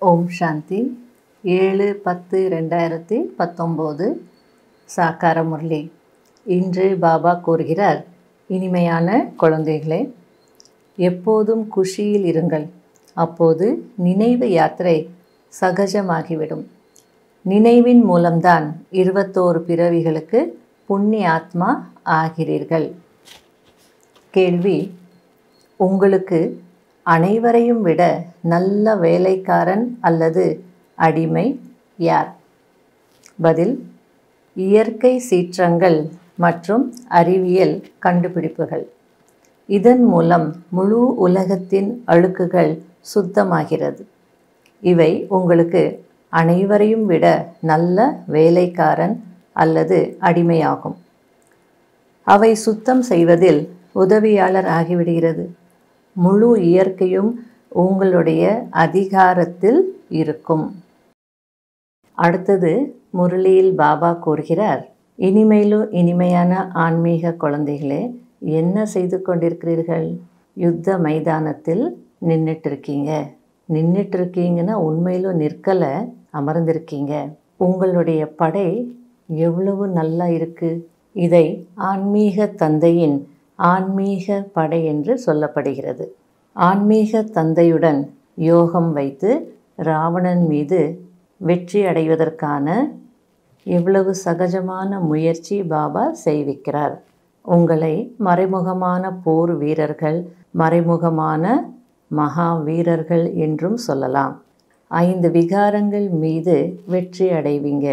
ஓம் சாந்தி ஏழு பத்து ரெண்டாயிரத்தி பத்தொம்போது சாக்கார முரளி இன்று பாபா கூறுகிறார் இனிமையான குழந்தைகளே எப்போதும் குஷியில் இருங்கள் அப்போது நினைவு யாத்திரை சகஜமாகிவிடும் நினைவின் மூலம்தான் இருபத்தோரு பிறவிகளுக்கு புண்ணிய ஆத்மா ஆகிறீர்கள் கேள்வி உங்களுக்கு அனைவரையும் விட நல்ல வேலைக்காரன் அல்லது அடிமை யார் பதில் இயற்கை சீற்றங்கள் மற்றும் அறிவியல் கண்டுபிடிப்புகள் இதன் மூலம் முழு உலகத்தின் அழுக்குகள் சுத்தமாகிறது இவை உங்களுக்கு அனைவரையும் விட நல்ல வேலைக்காரன் அல்லது அடிமையாகும் அவை சுத்தம் செய்வதில் உதவியாளர் ஆகிவிடுகிறது முழு இயற்கையும் உங்களுடைய அதிகாரத்தில் இருக்கும் அடுத்தது முரளியில் பாபா கூறுகிறார் இனிமையிலும் இனிமையான ஆன்மீக குழந்தைகளே என்ன செய்து கொண்டிருக்கிறீர்கள் யுத்த மைதானத்தில் நின்றுட்டு இருக்கீங்க நின்றுட்டு இருக்கீங்கன்னா உண்மையிலும் நிற்கலை அமர்ந்திருக்கீங்க உங்களுடைய படை எவ்வளவு நல்லா இருக்கு இதை ஆன்மீக தந்தையின் ஆன்மீக படை என்று சொல்லப்படுகிறது ஆன்மீக தந்தையுடன் யோகம் வைத்து ராவணன் மீது வெற்றி அடைவதற்கான எவ்வளவு சகஜமான முயற்சி பாபா செய்விக்கிறார் உங்களை மறைமுகமான போர் வீரர்கள் மறைமுகமான மகா வீரர்கள் என்றும் சொல்லலாம் ஐந்து விகாரங்கள் மீது வெற்றி அடைவீங்க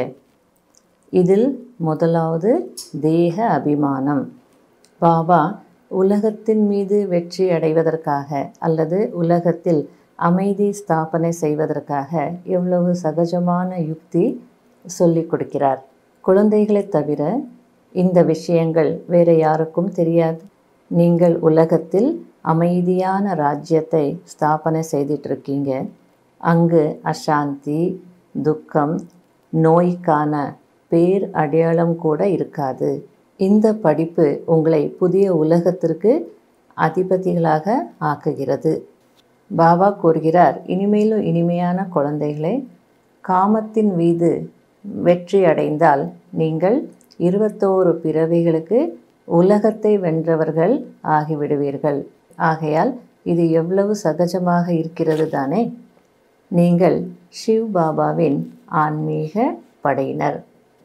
இதில் முதலாவது தேக அபிமானம் பாபா உலகத்தின் மீது வெற்றி அடைவதற்காக அல்லது உலகத்தில் அமைதி ஸ்தாபனை செய்வதற்காக எவ்வளவு சகஜமான யுக்தி சொல்லிக் கொடுக்கிறார் குழந்தைகளை தவிர இந்த விஷயங்கள் வேறு யாருக்கும் தெரியாது நீங்கள் உலகத்தில் அமைதியான ராஜ்யத்தை ஸ்தாபனை செய்துட்ருக்கீங்க அங்கு அசாந்தி துக்கம் நோய்க்கான பேர் அடையாளம் கூட இருக்காது இந்த படிப்பு உங்களை புதிய உலகத்திற்கு அதிபதிகளாக ஆக்குகிறது பாபா கூறுகிறார் இனிமேலும் இனிமையான குழந்தைகளே காமத்தின் மீது வெற்றி அடைந்தால் நீங்கள் இருபத்தோரு பிறவிகளுக்கு உலகத்தை வென்றவர்கள் ஆகிவிடுவீர்கள் ஆகையால் இது எவ்வளவு சகஜமாக இருக்கிறது தானே நீங்கள் ஷிவ் பாபாவின் ஆன்மீக படையினர்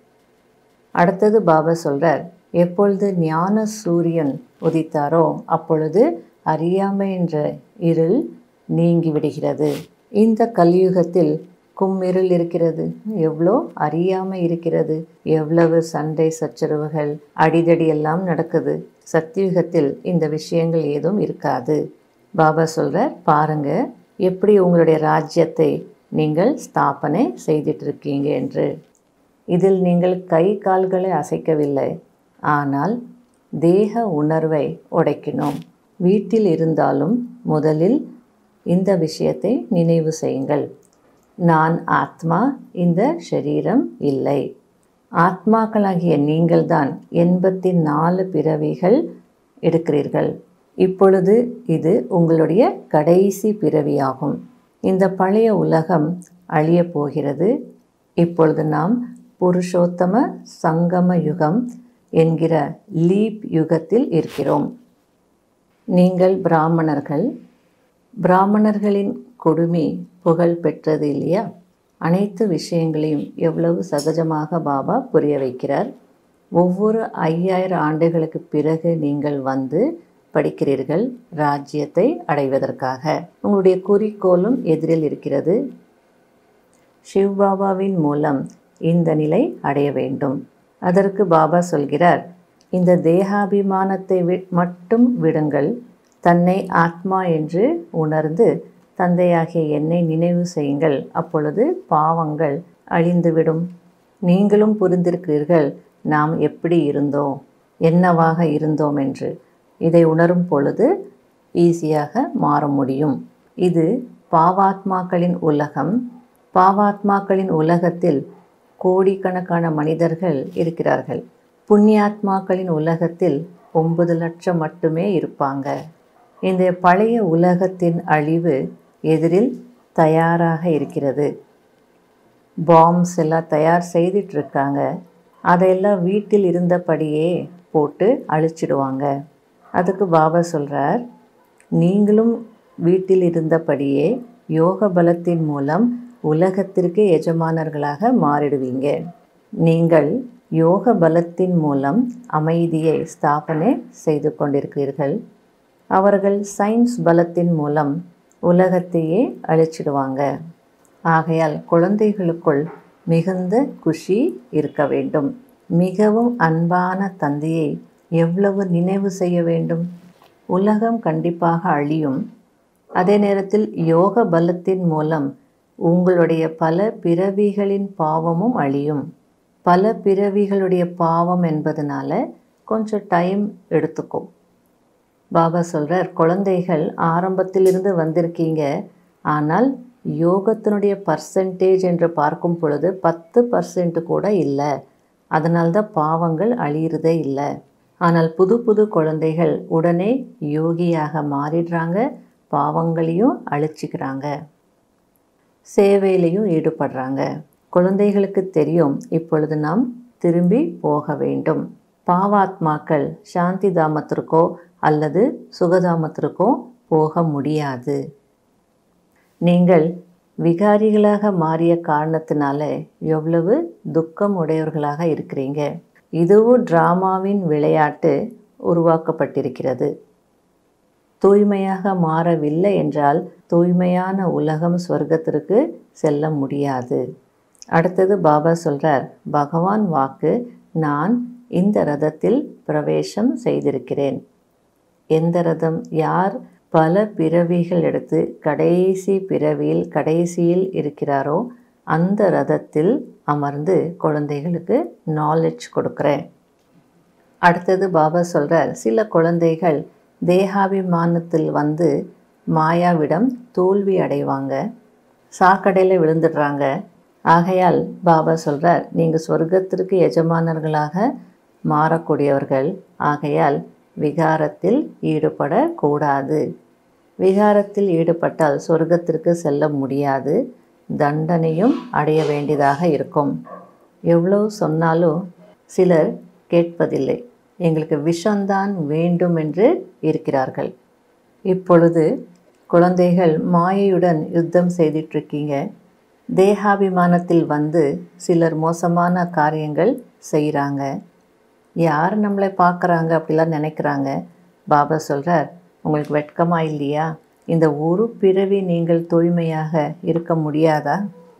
அடுத்தது பாபா சொல்கிறார் எப்பொழுது ஞான சூரியன் உதித்தாரோ அப்பொழுது அறியாமை என்ற இருள் நீங்கி விடுகிறது இந்த கலியுகத்தில் கும்மிருள் இருக்கிறது எவ்வளோ அறியாமை இருக்கிறது எவ்வளவு சண்டை சச்சரவுகள் அடிதடி எல்லாம் நடக்குது சத்தியுகத்தில் இந்த விஷயங்கள் ஏதும் இருக்காது பாபா சொல்கிறார் பாருங்க எப்படி உங்களுடைய ராஜ்யத்தை நீங்கள் ஸ்தாபனை செய்துட்டு இருக்கீங்க என்று இதில் நீங்கள் கை கால்களை அசைக்கவில்லை ஆனால் தேக உணர்வை உடைக்கினோம் வீட்டில் இருந்தாலும் முதலில் இந்த விஷயத்தை நினைவு செய்யுங்கள் நான் ஆத்மா இந்த ஷரீரம் இல்லை ஆத்மாக்களாகிய நீங்கள்தான் எண்பத்தி நாலு பிறவிகள் எடுக்கிறீர்கள் இப்பொழுது இது உங்களுடைய கடைசி பிறவியாகும் இந்த பழைய உலகம் அழியப் போகிறது இப்பொழுது நாம் புருஷோத்தம சங்கம யுகம் என்கிற லீப் யுகத்தில் இருக்கிறோம் நீங்கள் பிராமணர்கள் பிராமணர்களின் கொடுமை புகழ் பெற்றது இல்லையா அனைத்து விஷயங்களையும் எவ்வளவு சகஜமாக பாபா புரிய வைக்கிறார் ஒவ்வொரு ஐயாயிரம் ஆண்டுகளுக்கு பிறகு நீங்கள் வந்து படிக்கிறீர்கள் ராஜ்யத்தை அடைவதற்காக உங்களுடைய குறிக்கோளும் எதிரில் இருக்கிறது சிவ் பாபாவின் மூலம் இந்த நிலை அடைய வேண்டும் அதற்கு பாபா சொல்கிறார் இந்த தேகாபிமானத்தை வி மட்டும் விடுங்கள் தன்னை ஆத்மா என்று உணர்ந்து தந்தையாகிய என்னை நினைவு செய்யுங்கள் அப்பொழுது பாவங்கள் அழிந்துவிடும் நீங்களும் புரிந்திருக்கிறீர்கள் நாம் எப்படி இருந்தோம் என்னவாக இருந்தோம் என்று இதை உணரும் பொழுது ஈஸியாக மாற முடியும் இது பாவாத்மாக்களின் உலகம் பாவாத்மாக்களின் உலகத்தில் கோடிக்கணக்கான மனிதர்கள் இருக்கிறார்கள் புண்ணியாத்மாக்களின் உலகத்தில் ஒன்பது லட்சம் மட்டுமே இருப்பாங்க இந்த பழைய உலகத்தின் அழிவு எதிரில் தயாராக இருக்கிறது பாம்ஸ் எல்லாம் தயார் செய்துட்டு இருக்காங்க அதையெல்லாம் வீட்டில் இருந்தபடியே போட்டு அழிச்சிடுவாங்க அதுக்கு பாபா சொல்கிறார் நீங்களும் வீட்டில் இருந்தபடியே யோக பலத்தின் மூலம் உலகத்திற்கு எஜமானர்களாக மாறிடுவீங்க நீங்கள் யோக பலத்தின் மூலம் அமைதியை ஸ்தாபனை செய்து கொண்டிருக்கிறீர்கள் அவர்கள் சயின்ஸ் பலத்தின் மூலம் உலகத்தையே அழிச்சிடுவாங்க ஆகையால் குழந்தைகளுக்குள் மிகுந்த குஷி இருக்க வேண்டும் மிகவும் அன்பான தந்தையை எவ்வளவு நினைவு செய்ய வேண்டும் உலகம் கண்டிப்பாக அழியும் அதே நேரத்தில் யோக பலத்தின் மூலம் உங்களுடைய பல பிறவிகளின் பாவமும் அழியும் பல பிறவிகளுடைய பாவம் என்பதனால கொஞ்சம் டைம் எடுத்துக்கும் பாபா சொல்கிறார் குழந்தைகள் ஆரம்பத்திலிருந்து வந்திருக்கீங்க ஆனால் யோகத்தினுடைய பர்சன்டேஜ் என்று பார்க்கும் பொழுது பத்து பர்சன்ட் கூட இல்லை அதனால்தான் பாவங்கள் அழியிறதே இல்லை ஆனால் புது புது குழந்தைகள் உடனே யோகியாக மாறிடுறாங்க பாவங்களையும் அழிச்சிக்கிறாங்க சேவையிலையும் ஈடுபடுறாங்க குழந்தைகளுக்கு தெரியும் இப்பொழுது நாம் திரும்பி போக வேண்டும் பாவாத்மாக்கள் சாந்தி தாமத்திற்கோ அல்லது சுகதாமத்திற்கோ போக முடியாது நீங்கள் விகாரிகளாக மாறிய காரணத்தினால எவ்வளவு துக்கம் உடையவர்களாக இருக்கிறீங்க இதுவும் டிராமாவின் விளையாட்டு உருவாக்கப்பட்டிருக்கிறது தூய்மையாக மாறவில்லை என்றால் தூய்மையான உலகம் சொர்க்கத்திற்கு செல்ல முடியாது அடுத்தது பாபா சொல்கிறார் பகவான் வாக்கு நான் இந்த ரதத்தில் பிரவேசம் செய்திருக்கிறேன் எந்த ரதம் யார் பல பிறவிகள் எடுத்து கடைசி பிறவியில் கடைசியில் இருக்கிறாரோ அந்த ரதத்தில் அமர்ந்து குழந்தைகளுக்கு நாலேஜ் கொடுக்குறேன் அடுத்தது பாபா சொல்கிறார் சில குழந்தைகள் தேகாபிமானத்தில் வந்து மாயாவிடம் தோல்வி அடைவாங்க சாக்கடையில் விழுந்துடுறாங்க ஆகையால் பாபா சொல்கிறார் நீங்கள் சொர்க்கத்திற்கு எஜமானர்களாக மாறக்கூடியவர்கள் ஆகையால் விகாரத்தில் ஈடுபடக்கூடாது விகாரத்தில் ஈடுபட்டால் சொர்க்கத்திற்கு செல்ல முடியாது தண்டனையும் அடைய வேண்டியதாக இருக்கும் எவ்வளோ சொன்னாலும் சிலர் கேட்பதில்லை எங்களுக்கு விஷம்தான் வேண்டும் என்று இருக்கிறார்கள் இப்பொழுது குழந்தைகள் மாயையுடன் யுத்தம் செய்துட்ருக்கீங்க தேகாபிமானத்தில் வந்து சிலர் மோசமான காரியங்கள் செய்கிறாங்க யார் நம்மளை பார்க்குறாங்க அப்படிலாம் நினைக்கிறாங்க பாபா சொல்கிறார் உங்களுக்கு வெட்கமாக இல்லையா இந்த ஒரு பிறவி நீங்கள் தூய்மையாக இருக்க முடியாதா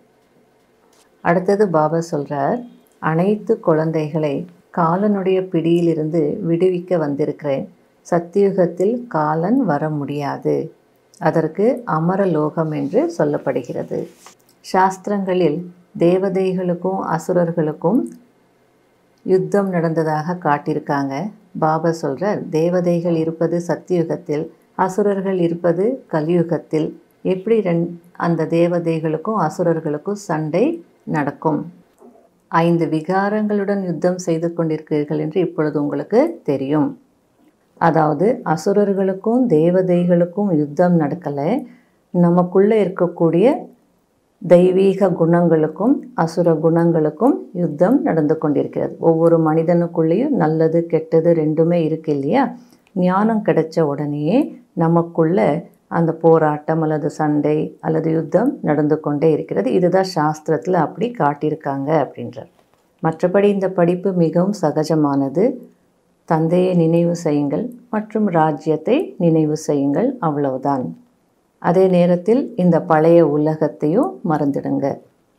அடுத்தது பாபா சொல்கிறார் அனைத்து குழந்தைகளை காலனுடைய பிடியிலிருந்து விடுவிக்க வந்திருக்கிறேன் சத்தியுகத்தில் காலன் வர முடியாது அதற்கு அமரலோகம் என்று சொல்லப்படுகிறது சாஸ்திரங்களில் தேவதைகளுக்கும் அசுரர்களுக்கும் யுத்தம் நடந்ததாக காட்டியிருக்காங்க பாபா சொல்கிறார் தேவதைகள் இருப்பது சத்தியுகத்தில் அசுரர்கள் இருப்பது கலியுகத்தில் எப்படி ரெண் அந்த தேவதைகளுக்கும் அசுரர்களுக்கும் சண்டை நடக்கும் ஐந்து விகாரங்களுடன் யுத்தம் செய்து கொண்டிருக்கிறீர்கள் என்று இப்பொழுது உங்களுக்கு தெரியும் அதாவது அசுரர்களுக்கும் தேவதைகளுக்கும் யுத்தம் நடக்கலை நமக்குள்ளே இருக்கக்கூடிய தெய்வீக குணங்களுக்கும் அசுர குணங்களுக்கும் யுத்தம் நடந்து கொண்டிருக்கிறது ஒவ்வொரு மனிதனுக்குள்ளேயும் நல்லது கெட்டது ரெண்டுமே இருக்கு இல்லையா ஞானம் கிடைச்ச உடனேயே நமக்குள்ள அந்த போராட்டம் அல்லது சண்டை அல்லது யுத்தம் நடந்து கொண்டே இருக்கிறது இதுதான் சாஸ்திரத்தில் அப்படி காட்டியிருக்காங்க அப்படின்றார் மற்றபடி இந்த படிப்பு மிகவும் சகஜமானது தந்தையை நினைவு செய்யுங்கள் மற்றும் ராஜ்யத்தை நினைவு செய்யுங்கள் அவ்வளவுதான் அதே நேரத்தில் இந்த பழைய உலகத்தையும் மறந்துடுங்க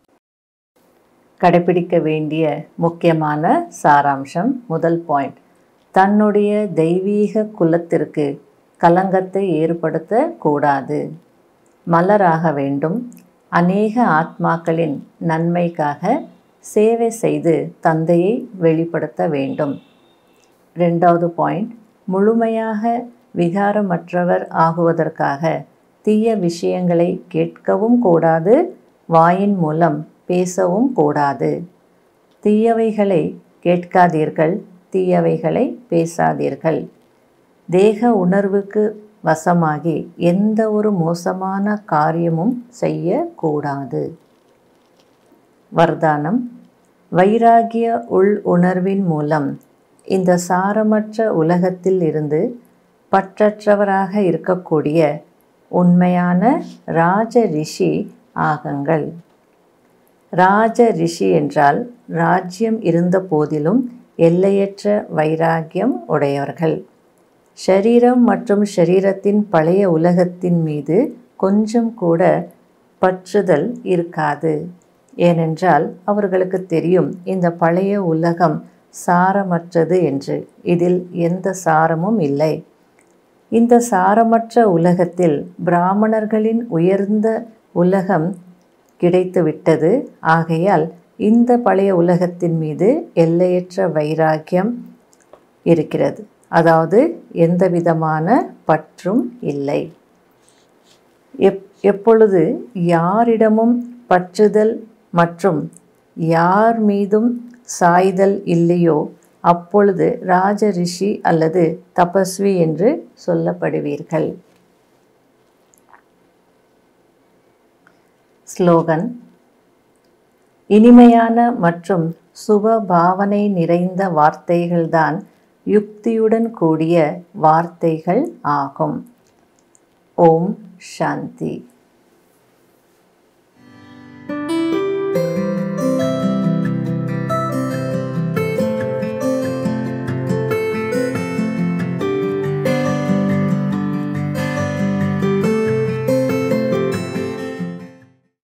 கடைபிடிக்க வேண்டிய முக்கியமான சாராம்சம் முதல் பாயிண்ட் தன்னுடைய தெய்வீக குலத்திற்கு கலங்கத்தை ஏற்படுத்த கூடாது மலராக வேண்டும் அநேக ஆத்மாக்களின் நன்மைக்காக சேவை செய்து தந்தையை வெளிப்படுத்த வேண்டும் ரெண்டாவது பாயிண்ட் முழுமையாக விகாரமற்றவர் ஆகுவதற்காக தீய விஷயங்களை கேட்கவும் கூடாது வாயின் மூலம் பேசவும் கூடாது தீயவைகளை கேட்காதீர்கள் தீயவைகளை பேசாதீர்கள் தேக உணர்வுக்கு வசமாகி எந்த ஒரு மோசமான காரியமும் செய்யக்கூடாது வர்தானம் வைராகிய உள் உணர்வின் மூலம் இந்த சாரமற்ற உலகத்தில் இருந்து பற்றற்றவராக இருக்கக்கூடிய உண்மையான ராஜ ரிஷி ஆகுங்கள் ராஜ ரிஷி என்றால் ராஜ்யம் இருந்த போதிலும் எல்லையற்ற வைராகியம் உடையவர்கள் ஷரீரம் மற்றும் ஷரீரத்தின் பழைய உலகத்தின் மீது கொஞ்சம் கூட பற்றுதல் இருக்காது ஏனென்றால் அவர்களுக்கு தெரியும் இந்த பழைய உலகம் சாரமற்றது என்று இதில் எந்த சாரமும் இல்லை இந்த சாரமற்ற உலகத்தில் பிராமணர்களின் உயர்ந்த உலகம் கிடைத்துவிட்டது ஆகையால் இந்த பழைய உலகத்தின் மீது எல்லையற்ற வைராக்கியம் இருக்கிறது அதாவது எந்த விதமான பற்றும் இல்லை எப் எப்பொழுது யாரிடமும் பற்றுதல் மற்றும் யார் மீதும் சாய்தல் இல்லையோ அப்பொழுது ராஜ ரிஷி அல்லது தபஸ்வி என்று சொல்லப்படுவீர்கள் ஸ்லோகன் இனிமையான மற்றும் சுப பாவனை நிறைந்த வார்த்தைகள்தான் யுக்தியுடன் கூடிய வார்த்தைகள் ஆகும் ஓம் சாந்தி